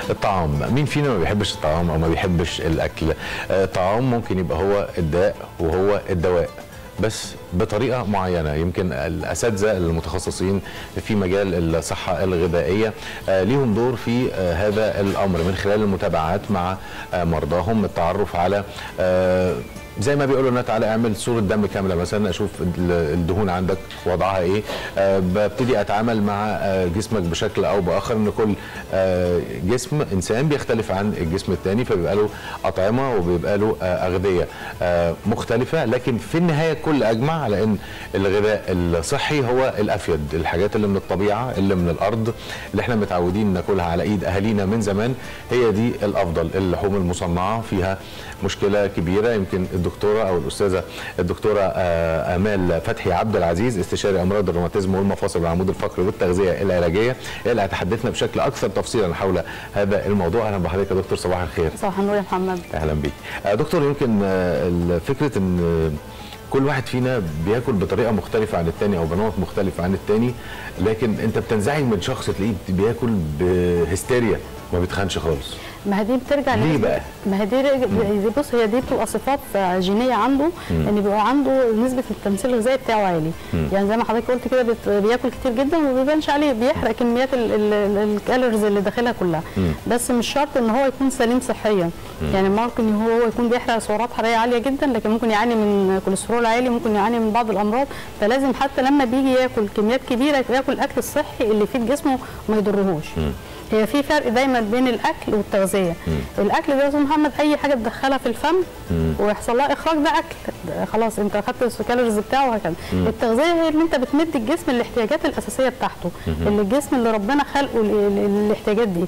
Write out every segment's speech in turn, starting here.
الطعام مين فينا ما بيحبش الطعام او ما بيحبش الاكل آه، الطعام ممكن يبقى هو الداء وهو الدواء بس بطريقه معينه يمكن الاساتذه المتخصصين في مجال الصحه الغذائيه آه، ليهم دور في آه، هذا الامر من خلال المتابعات مع آه، مرضاهم التعرف على آه، زي ما بيقولوا لنا تعالى اعمل صوره دم كامله مثلا اشوف ال- الدهون عندك وضعها ايه آه، ببتدي اتعامل مع آه، جسمك بشكل او باخر ان كل آه، جسم انسان بيختلف عن الجسم الثاني فبيبقى له اطعمه وبيبقى له آه، اغذيه آه، مختلفه لكن في النهايه كل اجمع على ان الغذاء الصحي هو الافيد الحاجات اللي من الطبيعه اللي من الارض اللي احنا متعودين ناكلها على ايد اهالينا من زمان هي دي الافضل اللحوم المصنعه فيها مشكله كبيره يمكن الدكتوره او الاستاذه الدكتوره آه، امال فتحي عبد العزيز استشاري امراض الروماتيزم والمفاصل والعمود الفقري والتغذيه العلاجيه هي اللي هتحدثنا بشكل اكثر تفصيلا حول هذا الموضوع اهلا بحضرتك يا دكتور صباح الخير صباح النور يا محمد اهلا بيك آه، دكتور يمكن آه، فكره ان آه، كل واحد فينا بياكل بطريقه مختلفه عن التاني او بنمط مختلف عن التاني لكن انت بتنزعج من شخص تلاقيه بياكل بهستيريا ما بيتخنش خالص ما هي دي بترجع ليه لنسبة- بقى؟ ما هي دي رج- دي بص هي دي بتبقى صفات آه، جينيه عنده ان بيبقى عنده نسبه التمثيل الغذائي بتاعه عالي يعني زي ما حضرتك قلت كده بت- بياكل كتير جدا وما بيبانش عليه بيحرق كميات ال- ال- ال- الكالوريز اللي داخلها كلها بس مش شرط ان هو يكون سليم صحيا يعني ممكن هو يكون بيحرق سعرات حراريه عاليه جدا لكن ممكن يعاني من كوليسترول عالي ممكن يعاني من بعض الامراض فلازم حتى لما بيجي ياكل كميات كبيره ياكل الاكل الصحي اللي يفيد جسمه وما يضرهوش هي في فرق دايما بين الاكل والتغذيه الاكل ده يا استاذ محمد اي حاجه تدخلها في الفم ويحصل لها اخراج ده اكل ده خلاص انت اخدت الكالوريز بتاعه وهكذا التغذيه هي ان انت بتمد الجسم الاحتياجات الاساسيه بتاعته اللي الجسم اللي ربنا خلقه ل- ل- الاحتياجات دي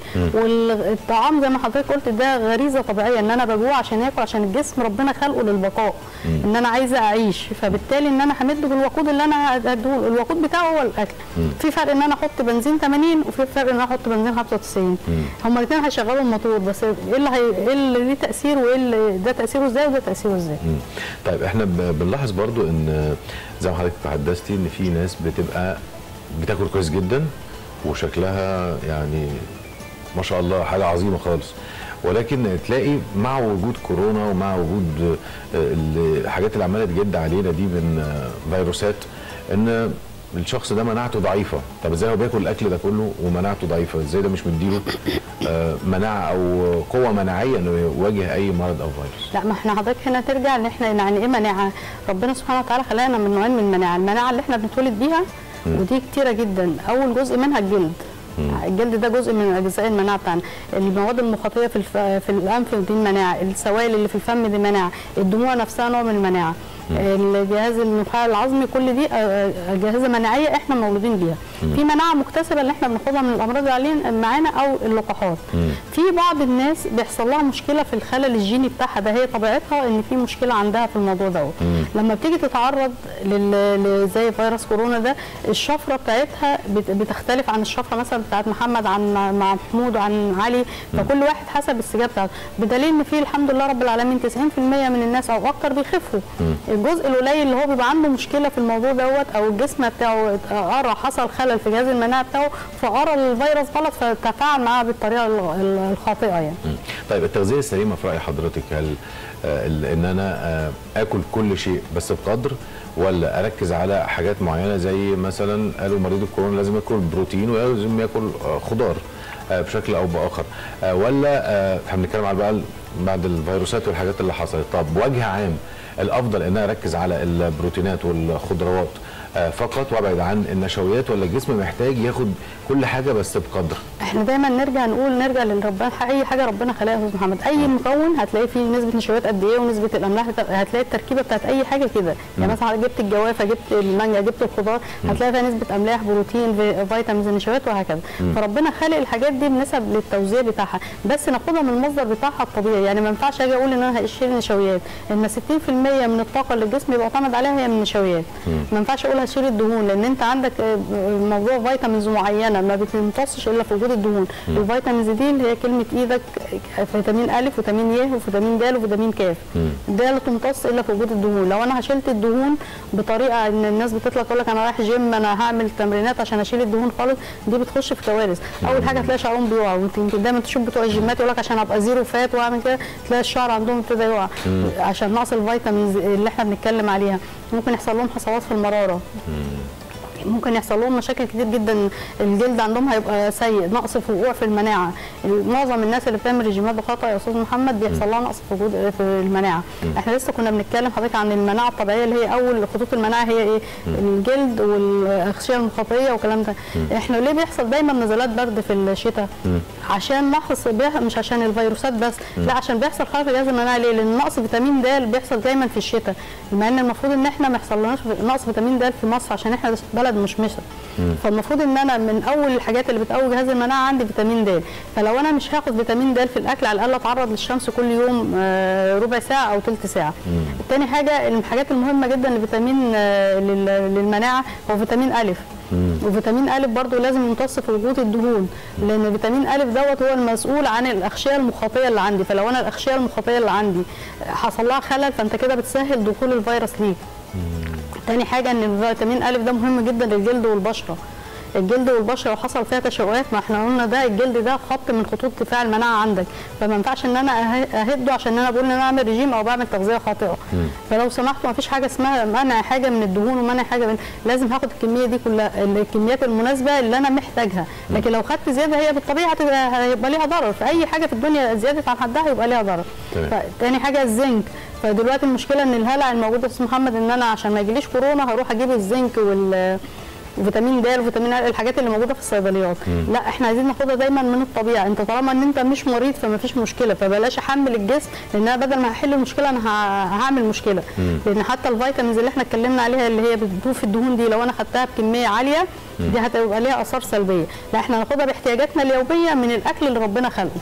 والطعام زي ما حضرتك قلت ده غريزه طبيعيه ان انا بجوع عشان اكل عشان الجسم ربنا خلقه للبقاء ان انا عايزه اعيش فبالتالي ان انا همده بالوقود اللي انا هديه الوقود بتاعه هو الاكل في فرق ان انا احط بنزين 80 وفي فرق ان انا احط بنزين 95 هما الاثنين هيشغلوا الموتور بس ايه اللي هي ايه اللي ليه تاثير وايه اللي ده تاثيره ازاي وده تاثيره ازاي مم. طيب احنا ب- بنلاحظ برضو ان زي ما حضرتك تحدثتي ان في ناس بتبقى بتاكل كويس جدا وشكلها يعني ما شاء الله حاجه عظيمه خالص ولكن تلاقي مع وجود كورونا ومع وجود آه، الحاجات اللي عماله تجد علينا دي من آه، فيروسات ان الشخص ده مناعته ضعيفه طب ازاي هو بياكل الاكل ده كله ومناعته ضعيفه ازاي ده مش مديله آه، مناعه او قوه مناعيه انه يواجه اي مرض او فيروس لا ما احنا حضرتك هنا ترجع ان احنا يعني ايه مناعه ربنا سبحانه وتعالى خلقنا من نوعين من المناعه المناعه اللي احنا بنتولد بيها ودي كتيره جدا اول جزء منها الجلد الجلد ده جزء من اجزاء المناعه بتاعنا المواد المخاطيه في الف... في الانف دي مناعه السوائل اللي في الفم دي مناعه الدموع نفسها نوع من المناعه الجهاز النخاع العظمي كل دي آه، اجهزه مناعيه احنا مولودين بيها في مناعه مكتسبه اللي احنا بناخدها من الامراض اللي علينا معانا او اللقاحات في بعض الناس بيحصل لها مشكله في الخلل الجيني بتاعها ده هي طبيعتها ان في مشكله عندها في الموضوع دوت لما بتيجي تتعرض لل- ل- زي فيروس كورونا ده الشفره بتاعتها بت- بتختلف عن الشفره مثلا بتاعت محمد عن مع محمود وعن علي فكل واحد حسب الاستجابه بتاعته بدليل ان في الحمد لله رب العالمين 90% من الناس او اكتر بيخفوا الجزء القليل اللي هو بيبقى عنده مشكله في الموضوع دوت او الجسم بتاعه قرا حصل خلل في جهاز المناعه بتاعه فقرا الفيروس غلط فتفاعل معاه بالطريقه ال- ال- الخاطئه يعني مم. طيب التغذيه السليمه في راي حضرتك هل آه، ال- ان انا آه، اكل كل شيء بس بقدر ولا اركز على حاجات معينه زي مثلا قالوا مريض الكورونا لازم ياكل بروتين ولازم ياكل آه، خضار آه، بشكل او باخر آه، ولا آه، احنا بنتكلم على بقى ال- بعد الفيروسات والحاجات اللي حصلت طب بوجه عام الافضل ان انا اركز على البروتينات والخضروات آه، فقط وابعد عن النشويات ولا الجسم محتاج ياخد كل حاجه بس بقدر احنا دايما نرجع نقول نرجع لربنا اي حاجه ربنا خلقها يا استاذ محمد اي مكون هتلاقي فيه نسبه نشويات قد ايه ونسبه الاملاح بتا- هتلاقي التركيبه بتاعت اي حاجه كده يعني مثلا جبت الجوافه جبت المانجا جبت الخضار هتلاقي فيها نسبه املاح بروتين في- فيتامينز نشويات وهكذا فربنا خلق الحاجات دي بنسب للتوزيع بتاعها بس ناخدها من المصدر بتاعها الطبيعي يعني ما ينفعش اجي اقول ان انا هشيل نشويات ان 60% من الطاقه اللي الجسم بيبقى معتمد عليها هي من النشويات ما ينفعش اقول هشيل الدهون لان انت عندك آه، موضوع فيتامينز معينه معينه ما بتمتصش الا في وجود الدهون الفيتامين دي اللي هي كلمه ايدك فيتامين الف وفيتامين ي وفيتامين د وفيتامين ك ده لا تمتص الا في وجود الدهون لو انا شلت الدهون بطريقه ان الناس بتطلع تقول لك انا رايح جيم انا هعمل تمرينات عشان اشيل الدهون خالص دي بتخش في كوارث اول حاجه تلاقي شعرهم بيقع وانت يمكن دايما تشوف بتوع الجيمات يقول لك عشان ابقى زيرو فات واعمل كده تلاقي الشعر عندهم ابتدى يقع عشان نقص الفيتامينز اللي احنا بنتكلم عليها ممكن يحصل لهم حصوات في المراره ممكن يحصل لهم مشاكل كتير جدا الجلد عندهم هيبقى سيء نقص في وقوع في المناعه معظم الناس اللي بتعمل ريجيمات بخطا يا استاذ محمد بيحصل لها نقص في وجود في المناعه احنا لسه كنا بنتكلم حضرتك عن المناعه الطبيعيه اللي هي اول خطوط المناعه هي ايه الجلد والاغشيه المخاطيه والكلام ده احنا ليه بيحصل دايما نزلات برد في الشتاء عشان نقص مش عشان الفيروسات بس لا عشان بيحصل خلل في الجهاز المناعي ليه لان نقص فيتامين د بيحصل دايما في الشتاء مع ان المفروض ان احنا ما يحصلناش نقص فيتامين د في مصر عشان احنا بلد مشمسه فالمفروض ان انا من اول الحاجات اللي بتقوي جهاز المناعه عندي فيتامين د فلو انا مش هاخد فيتامين د في الاكل على الاقل اتعرض للشمس كل يوم ربع ساعه او ثلث ساعه تاني حاجه الحاجات المهمه جدا لفيتامين للمناعه هو فيتامين الف وفيتامين الف برضو لازم يمتص في وجود الدهون لان فيتامين الف دوت هو المسؤول عن الاغشيه المخاطيه اللي عندي فلو انا الاغشيه المخاطيه اللي عندي حصل لها خلل فانت كده بتسهل دخول الفيروس ليك تاني حاجه ان الفيتامين الف ده مهم جدا للجلد والبشره الجلد والبشره لو حصل فيها تشوهات ما احنا قلنا ده الجلد ده خط من خطوط دفاع المناعه عندك فما ينفعش ان انا اهده عشان انا بقول ان انا اعمل رجيم او بعمل تغذيه خاطئه فلو سمحتوا ما فيش حاجه اسمها منع حاجه من الدهون ومنع حاجه من لازم هاخد الكميه دي كلها الكميات المناسبه اللي انا محتاجها لكن لو خدت زياده هي بالطبيعه هيبقى ليها ضرر في اي حاجه في الدنيا زياده عن حدها يبقى ليها ضرر تاني حاجه الزنك فدلوقتي المشكله ان الهلع الموجود في اسم محمد ان انا عشان ما يجيليش كورونا هروح اجيب الزنك وال وفيتامين د وفيتامين الحاجات اللي موجوده في الصيدليات لا احنا عايزين ناخدها دايما من الطبيعه انت طالما ان انت مش مريض فما فيش مشكله فبلاش احمل الجسم لان انا بدل ما هحل المشكله انا هعمل مشكله لان حتى الفيتامينز اللي احنا اتكلمنا عليها اللي هي بتدوب في الدهون دي لو انا خدتها بكميه عاليه دي هتبقى ليها اثار سلبيه لا احنا ناخدها باحتياجاتنا اليوميه من الاكل اللي ربنا خلقه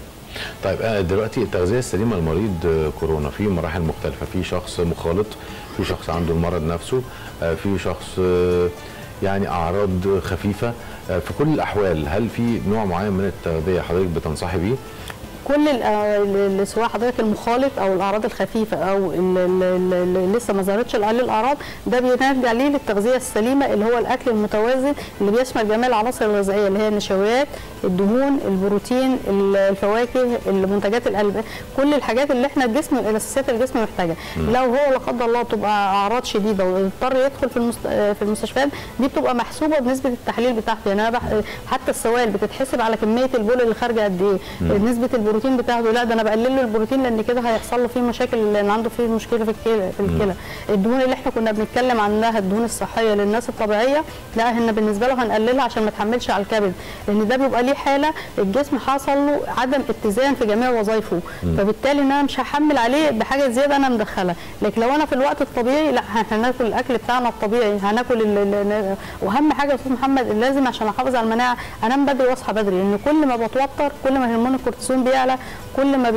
طيب دلوقتي التغذيه السليمه لمريض كورونا في مراحل مختلفه في شخص مخالط في شخص عنده المرض نفسه في شخص يعني اعراض خفيفه في كل الاحوال هل في نوع معين من التغذيه حضرتك بتنصحي بيه؟ كل اللي سواء حضرتك المخالط او الاعراض الخفيفه او اللي لسه ما ظهرتش عليه الاعراض ده بيرجع ليه للتغذيه السليمه اللي هو الاكل المتوازن اللي بيشمل جميع العناصر الغذائيه اللي هي النشويات الدهون البروتين الفواكه المنتجات الالبان كل الحاجات اللي احنا الجسم الاساسيات اللي الجسم محتاجها لو هو لا قدر الله تبقى اعراض شديده واضطر يدخل في المست... في المستشفيات دي بتبقى محسوبه بنسبه التحليل بتاعته يعني انا بح... حتى السوائل بتتحسب على كميه البول اللي خارجه قد ايه نسبه البروتين بتاعته لا ده انا بقلل له البروتين لان كده هيحصل له فيه مشاكل لان عنده فيه مشكله في الكلى في الكلى الدهون اللي احنا كنا بنتكلم عنها الدهون الصحيه للناس الطبيعيه لا احنا بالنسبه له هنقللها عشان ما تحملش على الكبد لان ده بيبقى ليه حاله الجسم حصل له عدم اتزان في جميع وظائفه فبالتالي ان انا مش هحمل عليه بحاجه زياده انا مدخلها لكن لو انا في الوقت الطبيعي لا هناكل الاكل بتاعنا الطبيعي هناكل واهم حاجه يا استاذ محمد لازم عشان احافظ على المناعه انام بدري واصحى بدري لان كل ما بتوتر كل ما هرمون الكورتيزون بيعلى كل ما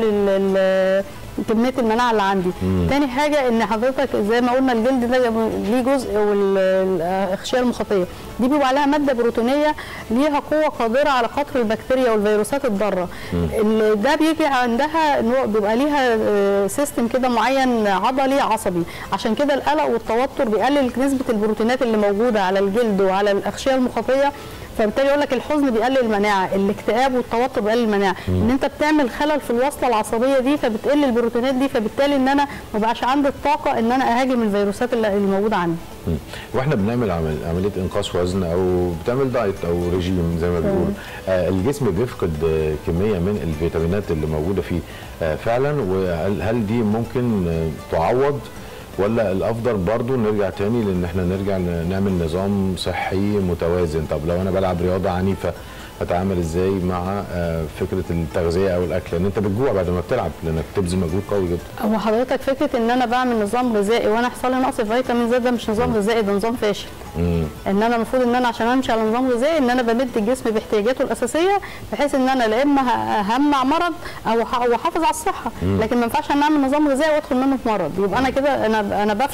بيقل كميه المناعه اللي عندي مم. تاني حاجه ان حضرتك زي ما قلنا الجلد ده ليه جزء والاغشيه المخاطيه دي بيبقى عليها ماده بروتينيه ليها قوه قادره على قتل البكتيريا والفيروسات الضاره ده بيجي عندها بيبقى ليها سيستم كده معين عضلي عصبي عشان كده القلق والتوتر بيقلل نسبه البروتينات اللي موجوده على الجلد وعلى الاغشيه المخاطيه فبالتالي يقول لك الحزن بيقلل المناعه الاكتئاب والتوتر بيقلل المناعه ان انت بتعمل خلل في الوصله العصبيه دي فبتقل البروتينات دي فبالتالي ان انا ما بقاش عندي الطاقه ان انا اهاجم الفيروسات اللي موجوده عندي واحنا بنعمل عمل عمليه انقاص وزن او بتعمل دايت او رجيم زي ما بيقولوا آه الجسم بيفقد آه كميه من الفيتامينات اللي موجوده فيه آه فعلا وهل دي ممكن آه تعوض ولا الافضل برضو نرجع تاني لان احنا نرجع نعمل نظام صحي متوازن طب لو انا بلعب رياضه عنيفه اتعامل ازاي مع فكره التغذيه او الاكل لان انت بتجوع بعد ما بتلعب لانك بتبذل مجهود قوي جدا هو حضرتك فكره ان انا بعمل نظام غذائي وانا يحصل لي نقص فيتامين زد ده مش نظام غذائي ده نظام فاشل مم. ان انا المفروض ان انا عشان امشي على نظام غذائي ان انا بمد الجسم باحتياجاته الاساسيه بحيث ان انا لا اما همنع مرض او احافظ على الصحه مم. لكن ما ينفعش ان اعمل نظام غذائي وادخل منه في مرض يبقى انا كده انا انا بفشل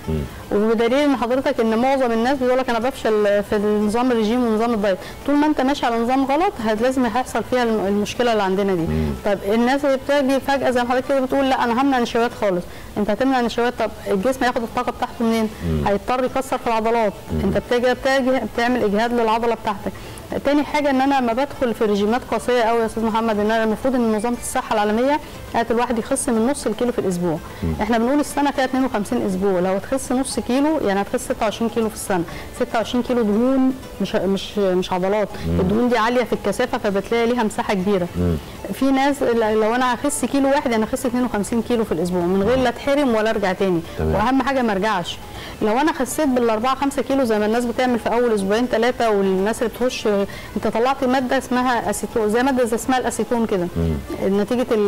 وبدليل ان حضرتك ان معظم الناس بيقول لك انا بفشل في نظام الرجيم ونظام الدايت طول ما انت ماشي على نظام غلط هت- لازم هيحصل فيها الم- المشكله اللي عندنا دي طب الناس اللي بتجي فجاه زي ما حضرتك كده بتقول لا انا همنع النشويات خالص انت هتمنع النشويات طب الجسم هياخد الطاقه بتاعته منين هيضطر يكسر في العضلات انت بتيجي بتيجي بتعمل اجهاد للعضله بتاعتك تاني حاجه ان انا لما بدخل في رجيمات قاسيه قوي يا استاذ محمد ان انا المفروض ان منظمه الصحه العالميه قالت الواحد يخس من نص الكيلو في الاسبوع احنا بنقول السنه فيها 52 اسبوع لو هتخس نص كيلو يعني هتخس 26 كيلو في السنه 26 كيلو دهون مش مش مش عضلات الدهون دي عاليه في الكثافه فبتلاقي ليها مساحه كبيره في ناس ل- لو انا هخس كيلو واحد انا هخس 52 كيلو في الاسبوع من غير لا اتحرم ولا ارجع تاني تمام. واهم حاجه ما ارجعش لو انا خسيت بالاربعه خمسة كيلو زي ما الناس بتعمل في اول اسبوعين ثلاثه والناس اللي بتخش انت طلعت ماده اسمها اسيتون زي ماده زي اسمها الاسيتون كده نتيجه ال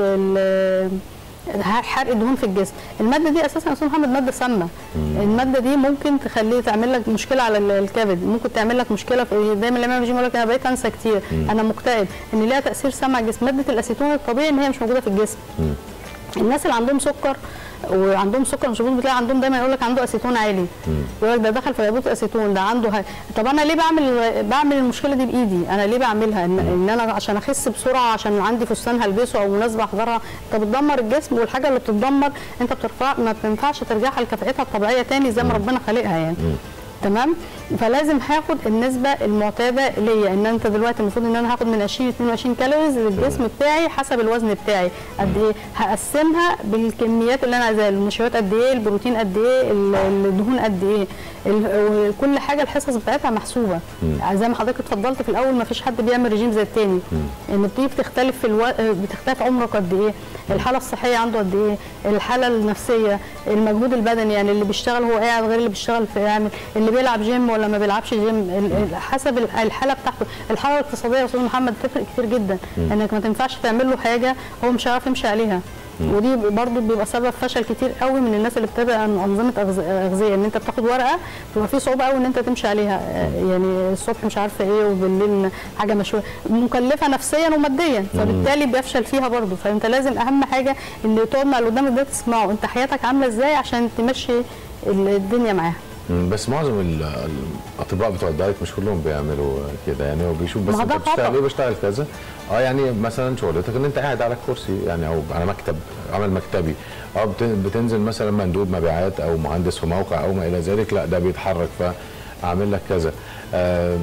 ال ال حرق الدهون في الجسم الماده دي اساسا يا استاذ محمد ماده سامه الماده دي ممكن تخليه تعمل لك مشكله على ال- الكبد ممكن تعمل لك مشكله في دايما لما بيجي يقول لك انا بقيت انسى كتير انا مكتئب ان ليها تاثير سام على الجسم ماده الاسيتون الطبيعي ان هي مش موجوده في الجسم الناس اللي عندهم سكر وعندهم سكر مش مظبوط بتلاقي عندهم دايما يقول لك عنده اسيتون عالي يقول لك ده دخل في غيبوبه اسيتون ده عنده هاي. طب انا ليه بعمل بعمل المشكله دي بايدي انا ليه بعملها ان, إن انا عشان اخس بسرعه عشان عندي فستان هلبسه او مناسبه احضرها انت بتدمر الجسم والحاجه اللي بتتدمر انت بترفع ما بتنفعش ترجعها لكفاءتها الطبيعيه تاني زي ما ربنا خالقها يعني تمام فلازم هاخد النسبه المعتاده ليا ان انت دلوقتي المفروض ان انا هاخد من 20 22 كالوريز للجسم بتاعي حسب الوزن بتاعي قد ايه هقسمها بالكميات اللي انا عايزاها النشويات قد ايه البروتين قد ايه ال- الدهون قد ايه ال- وكل حاجه الحصص بتاعتها محسوبه زي ما حضرتك اتفضلت في الاول ما فيش حد بيعمل رجيم زي التاني ان بتيجي بتختلف في الو... بتختلف عمرك قد ايه الحاله الصحيه عنده قد ايه الحاله النفسيه المجهود البدني يعني اللي بيشتغل هو قاعد غير اللي بيشتغل في يعمل اللي بيلعب جيم ولا ما بيلعبش جيم ال- ال- حسب ال- الحاله بتاعته الحاله الاقتصاديه يا استاذ محمد تفرق كتير جدا انك ما تنفعش تعمل له حاجه هو مش هيعرف يمشي عليها ودي برضو بيبقى سبب فشل كتير قوي من الناس اللي بتتابع انظمه أغذ- اغذيه ان انت بتاخد ورقه بيبقى في صعوبه قوي ان انت تمشي عليها آه، يعني الصبح مش عارفه ايه وبالليل حاجه مشويه مكلفه نفسيا وماديا فبالتالي بيفشل فيها برضو فانت لازم اهم حاجه اللي تقعد مع اللي قدامك ده تسمعه انت حياتك عامله ازاي عشان تمشي ال- الدنيا معاها مم، بس معظم ال- الاطباء بتوع الدايت مش كلهم بيعملوا كده يعني هو بيشوف بس ما هو انت ده بتشتغل خطأ. ايه بشتغل كذا اه يعني مثلا شغلتك ان انت قاعد على الكرسي يعني او على مكتب عمل مكتبي اه بت- بتنزل مثلا مندوب مبيعات او مهندس في موقع او ما الى ذلك لا ده بيتحرك فاعمل لك كذا آه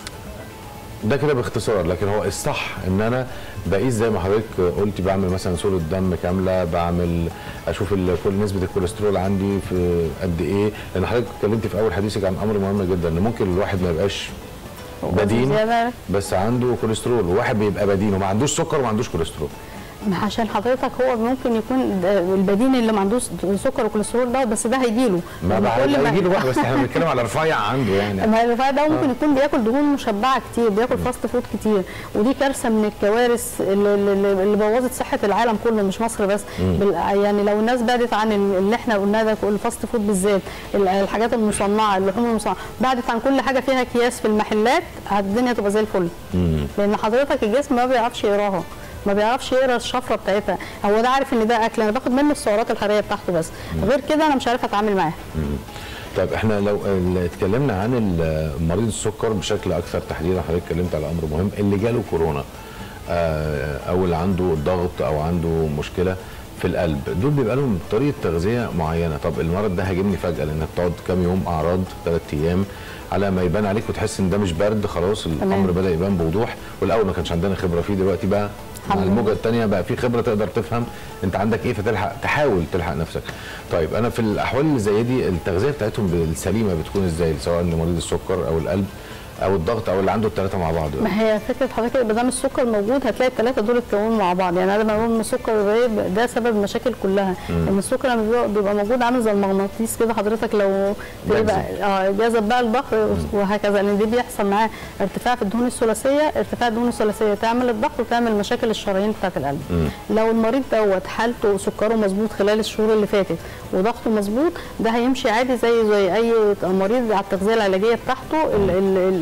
ده كده باختصار لكن هو الصح ان انا بقيس زي ما حضرتك قلتي بعمل مثلا صوره دم كامله بعمل اشوف ال- كل نسبه الكوليسترول عندي في قد ايه لان حضرتك اتكلمتي في اول حديثك عن امر مهم جدا ان ممكن الواحد ما يبقاش بدين زيادة. بس عنده كوليسترول وواحد بيبقى بدين وما عندوش سكر وما عندوش كوليسترول ما عشان حضرتك هو ممكن يكون ده البديل اللي ما عندوش سكر وكوليسترول ده بس ده هيجيله ما لأن بقى كل ما- هيجي له بقى بس احنا بنتكلم على رفيع عنده يعني ما الرفاع ده ممكن يكون بياكل دهون مشبعه كتير بياكل فاست فود كتير ودي كارثه من الكوارث اللي, اللي اللي بوظت صحه العالم كله مش مصر بس بال يعني لو الناس بعدت عن ال- اللي احنا قلناه ده كل الفاست فود بالذات ال- الحاجات المصنعه اللحوم المصنعه بعدت عن كل حاجه فيها اكياس في المحلات الدنيا تبقى زي الفل لان حضرتك الجسم ما بيعرفش يقراها ما بيعرفش يقرا الشفره بتاعتها هو ده عارف ان ده اكل انا باخد منه السعرات الحراريه بتاعته بس غير كده انا مش عارفه اتعامل معاه طيب احنا لو ال- اتكلمنا عن ال- مريض السكر بشكل اكثر تحديدا حضرتك اتكلمت على امر مهم اللي جاله كورونا آه، او اللي عنده ضغط او عنده مشكله في القلب دول بيبقى لهم طريقه تغذيه معينه طب المرض ده هاجمني فجاه لانك تقعد كام يوم اعراض ثلاث ايام على ما يبان عليك وتحس ان ده مش برد خلاص الامر بدا يبان بوضوح والاول ما كانش عندنا خبره فيه دلوقتي بقى مع الحمد لله. الموجه الثانيه بقى في خبره تقدر تفهم انت عندك ايه فتلحق تحاول تلحق نفسك طيب انا في الاحوال اللي زي دي التغذيه بتاعتهم السليمه بتكون ازاي سواء لمريض السكر او القلب او الضغط او اللي عنده الثلاثه مع بعض ما هي فكره حضرتك ما دام السكر موجود هتلاقي الثلاثه دول اتكونوا مع بعض يعني انا لما بقول ان السكر غايب ده سبب المشاكل كلها ان السكر لما بيبقى- بيبقى موجود عامل زي المغناطيس كده حضرتك لو بيبقى اه جذب بقى الضغط وهكذا لان دي بيحصل معاه ارتفاع في الدهون الثلاثيه ارتفاع الدهون الثلاثيه تعمل الضغط وتعمل مشاكل الشرايين بتاعت القلب لو المريض دوت حالته سكره مظبوط خلال الشهور اللي فاتت وضغطه مظبوط ده هيمشي عادي زي زي اي مريض على التغذيه العلاجيه بتاعته ال ال ال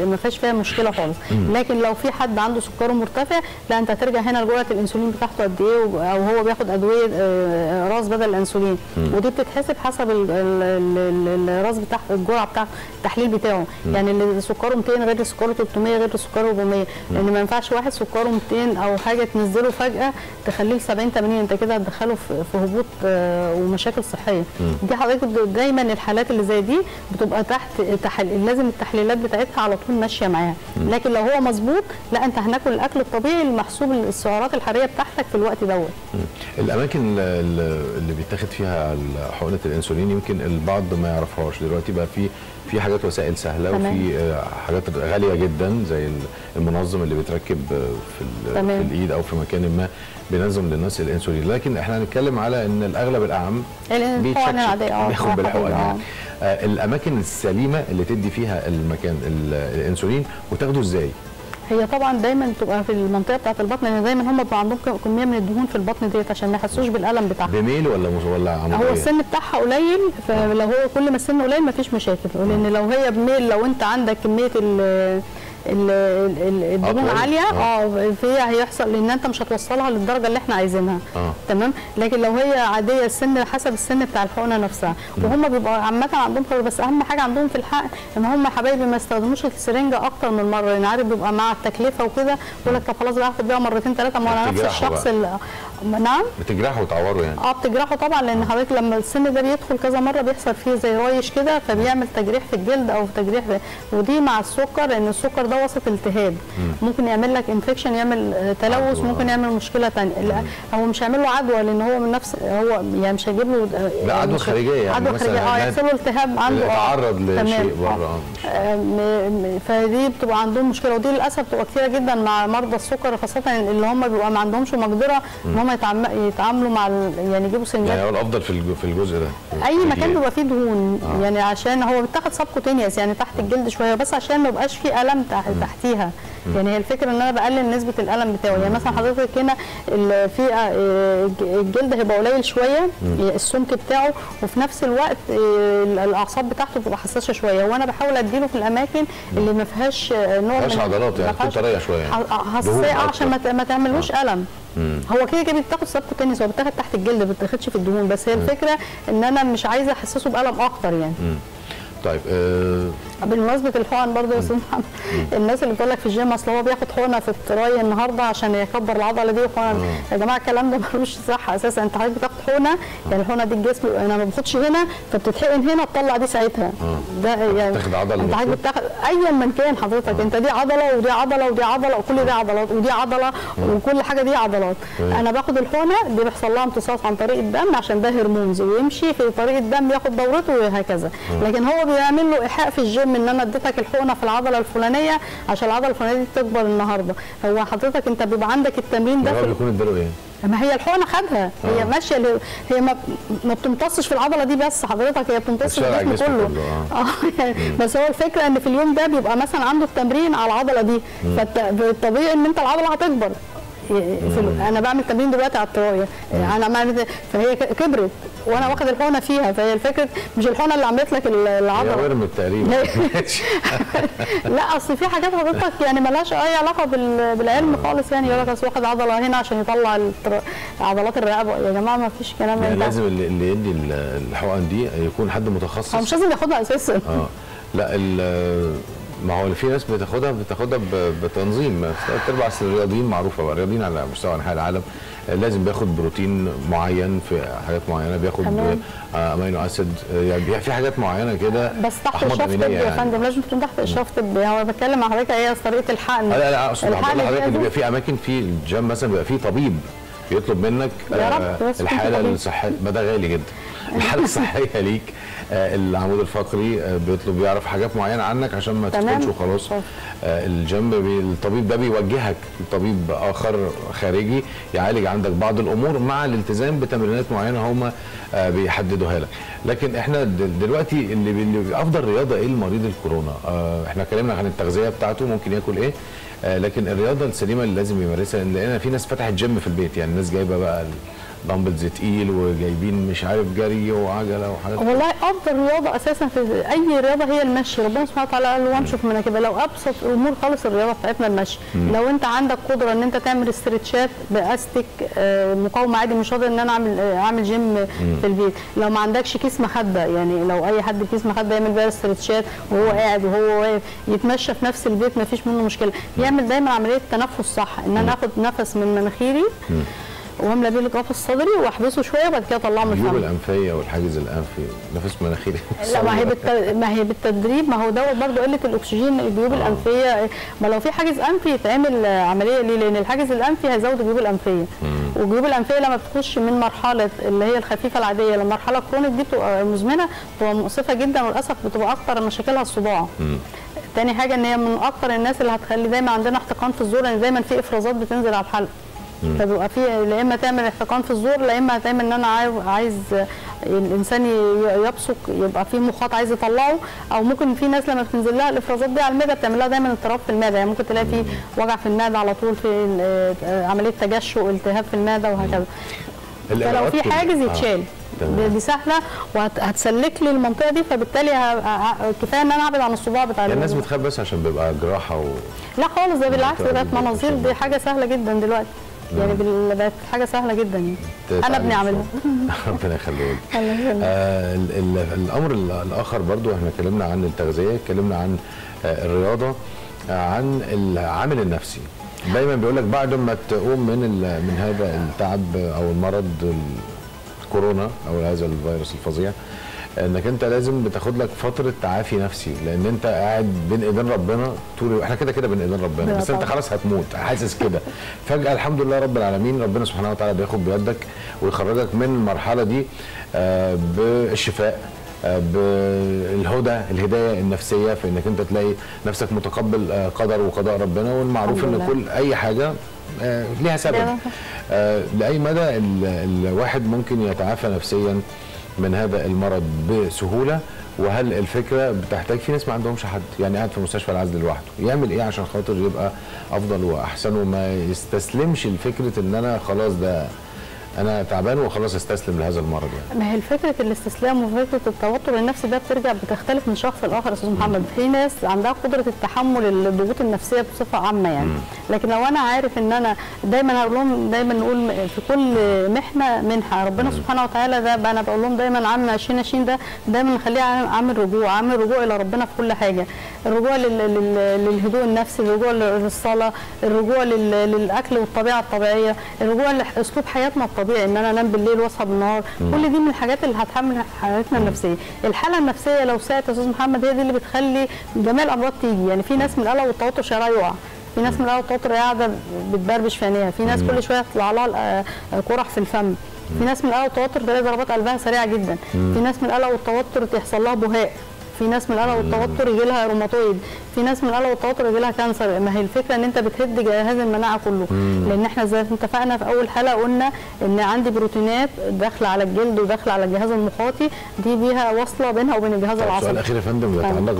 ما فيهاش فيها مشكله خالص لكن لو في حد عنده سكره مرتفع لا انت هترجع هنا لجرعه الانسولين بتاعته قد ايه وب- او هو بياخد ادويه آه، راس بدل الانسولين ودي بتتحسب حسب ال- ال- ال- الراس بتاع الجرعه بتاع التحليل بتاعه يعني اللي سكره 200 غير اللي سكره 300 غير اللي سكره 400 لان ما ينفعش واحد سكره 200 او حاجه تنزله فجاه تخليه ل 70 80 انت كده هتدخله في في هبوط آه، ومشاكل صحيه دي حضرتك د- دايما الحالات اللي زي دي بتبقى تحت تحل... لازم التحليلات بتاعتها على طول ماشيه معاها لكن لو هو مظبوط لا انت هناكل الاكل الطبيعي المحسوب السعرات الحراريه بتاعتك في الوقت دوت الاماكن اللي اللي بيتاخد فيها حقنه الانسولين يمكن البعض ما يعرفهاش دلوقتي بقى في في حاجات وسائل سهله تمام. وفي آه، حاجات غاليه جدا زي المنظم اللي بيتركب آه، في ال- تمام. في الايد او في مكان ما بينظم للناس الانسولين لكن احنا هنتكلم على ان الاغلب الاعم الحقن بيتشكشك، العادية، اه، بياخد بياخد بالحقن اه. يعني آه، الاماكن السليمه اللي تدي فيها المكان ال- الانسولين وتاخده ازاي هي طبعا دايما بتبقى في المنطقه بتاعه البطن لان دايما هم بيبقى عندهم كميه من الدهون في البطن ديت عشان ما يحسوش بالالم بتاعها بميل ولا مش ولا عموديه هو السن بتاعها قليل فلو هو كل ما السن قليل مفيش مشاكل لان لو هي بميل لو انت عندك كميه ال ال- ال- ال- الدهون أطول؟ عاليه آه. اه فهي هيحصل لان انت مش هتوصلها للدرجه اللي احنا عايزينها آه. تمام لكن لو هي عاديه السن حسب السن بتاع الحقنه نفسها وهم بيبقوا عامه عندهم خبره بس اهم حاجه عندهم في الحقن ان هم حبايبي ما يستخدموش السرنجه اكتر من مره لان عارف بيبقى مع التكلفه وكده يقول لك طب خلاص بقى هاخد بيها مرتين ثلاثه ما انا نفس بتجرحوا الشخص بقى. اللي نعم بتجرحوا وتعوروا يعني اه بتجرحه طبعا لان حضرتك لما السن ده بيدخل كذا مره بيحصل فيه زي رايش كده فبيعمل تجريح في الجلد او تجريح في ودي مع السكر لان السكر ده وسط التهاب ممكن يعمل لك انفكشن يعمل آه، تلوث عدوى. ممكن يعمل مشكله ثانيه لا هو مش هيعمل له عدوى لان هو من نفس هو يعني مش هيجيب له آه، لا، عدوى مش- خارجية يعني عدوى مثلا خارجيه اه لا- يحصل له التهاب عنده آه، تعرض تمام، لشيء آه. بره آه، مش- آه، م- م- فدي بتبقى عندهم مشكله ودي للاسف بتبقى كتيره جدا مع مرضى السكر خاصه اللي هم بيبقى ما عندهمش مقدره ان هم يتعم- يتعاملوا مع ال- يعني يجيبوا سنجات يعني هو الافضل في الج- في الجزء ده اي في مكان الجلد. بيبقى فيه دهون آه. يعني عشان هو بيتاخد سبكوتينيوس يعني تحت الجلد شويه بس عشان ما يبقاش فيه الم تح- تحتيها يعني هي الفكره ان انا بقلل نسبه الالم بتاعه يعني مثلا حضرتك هنا ال- في آه، الجلد هيبقى قليل شويه السمك بتاعه وفي نفس الوقت آه، الاعصاب بتاعته بتبقى حساسه شويه وانا بحاول اديله في الاماكن اللي ما فيهاش آه، نوع ما فيهاش من- عضلات يعني ما تكون فيهاش طريه شويه يعني. ح- دهون حساسيه آه، عشان ما أكتر. ت- ما تعملوش الم هو كده كده بيتاخد سبكوتينيوس هو بيتاخد تحت الجلد ما بيتاخدش في الدهون بس هي الفكره ان انا مش عايزه احسسه بالم اكتر يعني طيب آه بالمناسبه الحقن برضه يا استاذ محمد الناس اللي بتقول لك في الجيم اصل هو بياخد حقنه في التراي النهارده عشان يكبر العضله دي وحقنه يا جماعه الكلام ده ملوش صحه اساسا انت حضرتك بتاخد حقنه يعني الحقنه دي الجسم انا ما باخدش هنا فبتتحقن هنا تطلع دي ساعتها ده يعني بتاخد عضلة انت حضرتك المفروض؟ بتاخد ايا من كان حضرتك انت دي عضله ودي عضله ودي عضله وكل دي عضلات ودي عضله وكل حاجه دي عضلات تمام. انا باخد الحقنه دي بيحصل لها امتصاص عن طريق الدم عشان ده هرمونز ويمشي في طريق الدم ياخد دورته وهكذا لكن هو بيعمل له ايحاء في الجيم ان انا اديتك الحقنه في العضله الفلانيه عشان العضله الفلانيه دي تكبر النهارده هو حضرتك انت بيبقى عندك التمرين ده هو في بيكون اداله ايه؟ ما هي الحقنه خدها هي آه. ماشيه ل- هي ما, ما بتمتصش في العضله دي بس حضرتك هي بتمتص في بتشتغل على الجسم الجسم كله كله، اه يعني بس هو الفكره ان في اليوم ده بيبقى مثلا عنده التمرين على العضله دي فالطبيعي ان انت العضله هتكبر في ال- انا بعمل تمرين دلوقتي على الطرايه انا بعمل فهي ك- كبرت وانا واخد الحقنه فيها فهي الفكره مش الحقنه اللي عملت لك ال- هي العضله ورمت تقريبا ماشي. لا اصل في حاجات حضرتك يعني ملهاش اي علاقه بال- بالعلم خالص يعني يقول لك اصل واخد عضله هنا عشان يطلع التر- عضلات الرقبه يا جماعه ما فيش كلام يعني من ده لازم اللي اللي يدي ال- الحقن دي يكون حد متخصص هو مش لازم ياخدها اساسا اه لا ال- ما هو في ناس بتاخدها بتاخدها ب- بتنظيم ثلاث ارباع الرياضيين معروفه بقى الرياضيين على مستوى انحاء العالم آه، لازم بياخد بروتين معين في حاجات معينه بياخد تمام. آه، امينو اسيد آه، يعني في حاجات معينه كده بس تحت أحماض اشراف أمينية طبي يا يعني. فندم لازم تكون تحت اشراف طبي هو بتكلم مع حضرتك هي طريقه الحقن لا لا اقصد بقول الحقن لحضرتك ان دي بيبقى في اماكن في الجيم مثلا بيبقى في طبيب بيطلب منك يا رب، بس يكون في الحاله طبيب. الصحيه ما ده غالي جدا الحاله الصحيه ليك آه، العمود الفقري آه، بيطلب يعرف حاجات معينه عنك عشان ما تمام. تدخلش وخلاص صح. آه، الجيم بي الطبيب ده بيوجهك لطبيب اخر خارجي يعالج عندك بعض الامور مع الالتزام بتمرينات معينه هم آه، بيحددوها لك لكن احنا د- دلوقتي اللي, اللي افضل رياضه ايه لمريض الكورونا آه، احنا اتكلمنا عن التغذيه بتاعته ممكن ياكل ايه آه، لكن الرياضه السليمه اللي لازم يمارسها لان لقينا في ناس فتحت جيم في البيت يعني الناس جايبه بقى دمبلز تقيل وجايبين مش عارف جري وعجله وحاجات والله افضل رياضه اساسا في اي رياضه هي المشي ربنا سبحانه وتعالى قال وامشوا في مناكبها لو ابسط امور خالص الرياضه بتاعتنا المشي لو انت عندك قدره ان انت تعمل استرتشات باستك آه، مقاومه عادي مش شرط ان انا اعمل آه، اعمل جيم في البيت لو ما عندكش كيس مخده يعني لو اي حد كيس مخده يعمل بيها استرتشات وهو قاعد وهو واقف يتمشى في نفس البيت ما فيش منه مشكله يعمل دايما عمليه تنفس صح ان انا اخد نفس من مناخيري واملى بيه الجوف الصدري واحبسه شويه وبعد كده اطلعه من الجيوب الفم الانفيه والحاجز الانفي نفس مناخيري لا ما هي بالت... ما هي بالتدريب ما هو دوت برضه قله الاكسجين الجيوب الانفيه ما لو في حاجز انفي يتعمل عمليه ليه لان الحاجز الانفي هيزود الجيوب الانفيه والجيوب الانفيه لما بتخش من مرحله اللي هي الخفيفه العاديه لمرحله كرونيك دي بتبقى مزمنه بتبقى مؤسفه جدا وللاسف بتبقى اكتر مشاكلها الصداع تاني حاجه ان هي من اكتر الناس اللي هتخلي دايما عندنا احتقان في الزور لان دايما في افرازات بتنزل على الحلق فبيبقى في لا اما تعمل احتقان في الزور لا اما هتعمل ان انا عايز, عايز الانسان ي- يبصق يبقى في مخاط عايز يطلعه او ممكن في ناس لما بتنزل لها الافرازات دي على المعده بتعمل لها دايما اضطراب في المعده يعني ممكن تلاقي في وجع في المعده على طول في ال- عمليه تجشؤ التهاب في المعده وهكذا فلو الإجراءات في كل- حاجز آه، يتشال تمام. دي- دي سهله وهتسلك لي المنطقه دي فبالتالي ه- ه- كفايه ان انا ابعد عن الصداع بتاع يعني الناس الوجه. بتخاف بس عشان بيبقى جراحه و... لا خالص ده بالعكس ده بقت بتبقى مناظير جدا. دي حاجه سهله جدا دلوقتي يعني بال- بقت حاجه سهله جدا يعني انا تتعلم ابني عاملها شوية. ربنا يخليك الله يخليك. آه ال- ال- الامر ال- الاخر برضو احنا اتكلمنا عن التغذيه اتكلمنا عن آه الرياضه آه عن العامل النفسي دايما بيقول لك بعد ما تقوم من ال- من هذا التعب او المرض ال- الكورونا او هذا الفيروس الفظيع انك انت لازم بتاخد لك فتره تعافي نفسي لان انت قاعد بين ايدين ربنا طول احنا كده كده بين ايدين ربنا لا بس انت طبعا. خلاص هتموت حاسس كده فجاه الحمد لله رب العالمين ربنا سبحانه وتعالى بياخد بيدك ويخرجك من المرحله دي آه، بالشفاء آه، بالهدى الهدايه النفسيه في انك انت تلاقي نفسك متقبل آه، قدر وقضاء ربنا والمعروف الحمد ان لله. كل اي حاجه آه، ليها سبب ليها آه، لاي مدى ال- الواحد ممكن يتعافى نفسيا من هذا المرض بسهوله وهل الفكره بتحتاج في ناس ما عندهمش حد يعني قاعد في مستشفى العزل لوحده يعمل ايه عشان خاطر يبقى افضل واحسن وما يستسلمش لفكره ان انا خلاص ده انا تعبان وخلاص استسلم لهذا المرض يعني ما هي فكره الاستسلام وفكره التوتر النفسي ده بترجع بتختلف من شخص لاخر يا استاذ محمد في ناس عندها قدره التحمل الضغوط النفسيه بصفه عامه يعني لكن لو انا عارف ان انا دايما هقول لهم دايما نقول في كل محنه منحه ربنا سبحانه وتعالى ده بقى انا بقول لهم دايما عام 2020 ده دايما نخليه عام عام الرجوع عام الرجوع الى ربنا في كل حاجه الرجوع لل- لل- للهدوء النفسي الرجوع للصلاه الرجوع لل- للاكل والطبيعه الطبيعيه الرجوع لاسلوب حياتنا الطبيعي ان انا انام بالليل واصحى بالنهار كل دي من الحاجات اللي هتحمل حالتنا النفسيه الحاله النفسيه لو ساءت يا استاذ محمد هي دي اللي بتخلي جميع الامراض تيجي يعني في ناس من القلق والتوتر شعرها يقع في ناس من القلق والتوتر قاعده بتبربش في عينيها في ناس كل شويه يطلع لها آه، قرح في الفم في ناس من القلق والتوتر تلاقي ضربات قلبها سريعه جدا في ناس من القلق والتوتر تحصل لها بهاء في ناس من القلق والتوتر يجي لها روماتويد في ناس من القلق والتوتر يجي لها كانسر ما هي الفكره ان انت بتهد جهاز المناعه كله لان احنا زي ما اتفقنا في اول حلقه قلنا ان عندي بروتينات داخله على الجلد وداخله على الجهاز المخاطي دي بيها واصله بينها وبين الجهاز طيب العصبي سؤال اخير يا فندم يتعلق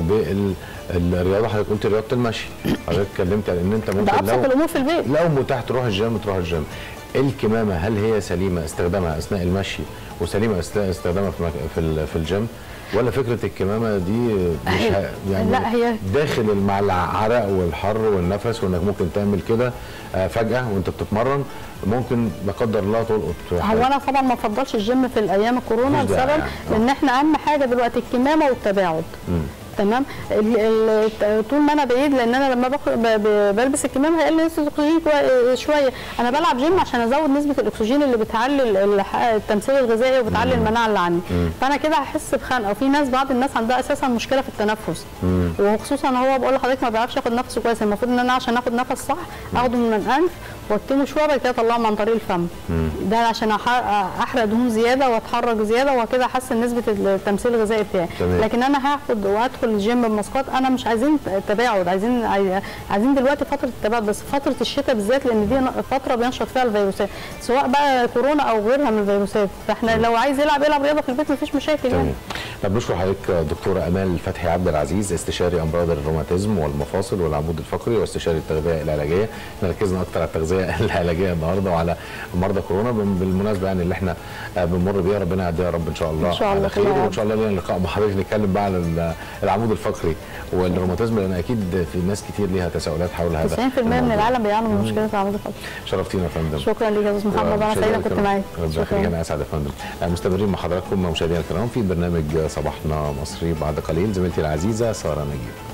بالرياضه حضرتك قلت رياضه المشي حضرتك اتكلمت عن ان انت ده ممكن ابسط لو الامور في البيت لو متاح تروح الجيم تروح الجيم الكمامه هل هي سليمه استخدامها اثناء المشي وسليمه أثناء استخدامها في مك- في ال- في الجيم ولا فكره الكمامه دي مش هي- ه- يعني لا، هي- داخل مع العرق والحر والنفس وانك ممكن تعمل كده آه، فجاه وانت بتتمرن ممكن لا قدر الله تلقط في هو حاجة. انا طبعا ما بفضلش الجيم في الايام الكورونا مش داعي بسبب يعني. آه. لان احنا اهم حاجه دلوقتي الكمامه والتباعد تمام ال- ال- طول ما انا بعيد لان انا لما باخد ب- ب- بلبس الكمامه هيقل نسبه الاكسجين كوي- شويه انا بلعب جيم عشان ازود نسبه الاكسجين اللي بتعلي ال- الح- التمثيل الغذائي وبتعلي المناعه اللي عندي فانا كده هحس بخنقه وفي ناس بعض الناس عندها اساسا مشكله في التنفس وخصوصا هو بقول لحضرتك ما بيعرفش ياخد نفسه كويس المفروض ان انا عشان اخد نفس صح اخده من الانف واكتمه شويه بعد كده اطلعه عن طريق الفم ده عشان أح- احرق دهون زياده واتحرك زياده وكده احسن نسبه التمثيل الغذائي بتاعي تمام. لكن انا هاخد وادخل الجيم بماسكات انا مش عايزين تباعد عايزين عاي- عايزين دلوقتي فتره التباعد بس فتره الشتاء بالذات لان دي ن- فتره بينشط فيها الفيروسات سواء بقى كورونا او غيرها من الفيروسات فاحنا لو عايز يلعب يلعب رياضه في البيت مفيش مشاكل يعني تمام طب نشكر حضرتك دكتوره امال فتحي عبد العزيز استشاري امراض الروماتيزم والمفاصل والعمود الفقري واستشاري التغذيه العلاجيه احنا ركزنا اكتر على التغذيه الادويه العلاجيه النهارده وعلى مرضى كورونا بال- بالمناسبه يعني اللي احنا آه، بنمر بيها ربنا يعديها يا رب ان شاء الله إن شاء الله على خير كلها يا وان رب. شاء الله لنا لقاء مع حضرتك نتكلم بقى على ال- العمود الفقري والروماتيزم لان اكيد في ناس كتير ليها تساؤلات حول هذا 90% من الموضوع. العالم بيعانوا من مشكله العمود الفقري شرفتينا يا فندم شكرا ليك يا استاذ محمد انا ومشاهدينا سعيده كنت الكرام، معاك ربنا يخليك انا اسعد يا فندم آه، مستمرين مع حضراتكم مشاهدينا الكرام في برنامج صباحنا مصري بعد قليل زميلتي العزيزه ساره نجيب